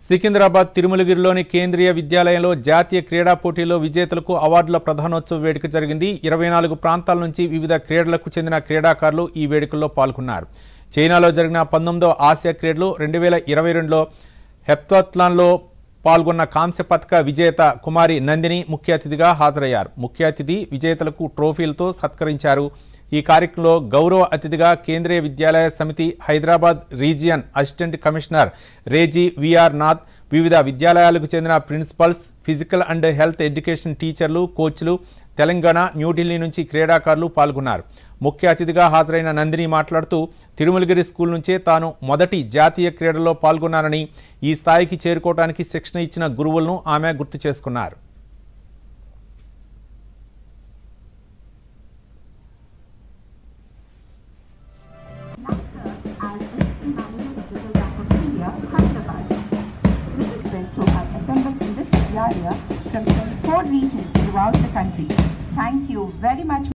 సికింద్రాబాద్ తిరుమలగిరిలోని కేంద్రీయ విద్యాలయంలో జాతీయ క్రీడా పోటీల్లో విజేతలకు అవార్డుల ప్రధానోత్సవ వేడుక జరిగింది ఇరవై నాలుగు ప్రాంతాల నుంచి వివిధ క్రీడలకు చెందిన క్రీడాకారులు ఈ వేడుకల్లో పాల్గొన్నారు చైనాలో జరిగిన పంతొమ్మిదో ఆసియా క్రీడలు రెండు వేల ఇరవై రెండులో హెప్తాథ్లాన్లో పాల్గొన్న కాంస్య పథక విజేత కుమారి నందిని ముఖ్య అతిథిగా హాజరయ్యారు ముఖ్య అతిథి విజేతలకు ట్రోఫీలతో సత్కరించారు ఈ కార్యక్రమంలో గౌరవ అతిథిగా Kendriya Vidyalaya Samiti Hyderabad region assistant commissioner Reji VR Nath వివిధ విద్యాలయాలకు చెందిన principals physical and health education టీచర్లు కోచ్లు తెలంగాణ న్యూఢిల్లీ నుంచి క్రీడాకారులు పాల్గొన్నారు ముఖ్య అతిథిగా హాజరైన నందిని మాట్లాడుతూ తిరుమలగిరి స్కూల్ నుంచే తాను మొదటి జాతీయ క్రీడల్లో పాల్గొన్నానని ఈ స్థాయికి చేరుకోవడానికి శిక్షణ ఇచ్చిన గురువులను ఆమె గుర్తు చేసుకున్నారు as Assistant Manager of Digital Bank of India, Hyderabad. Participants who have assembled in this area from 24 regions throughout the country. Thank you very much.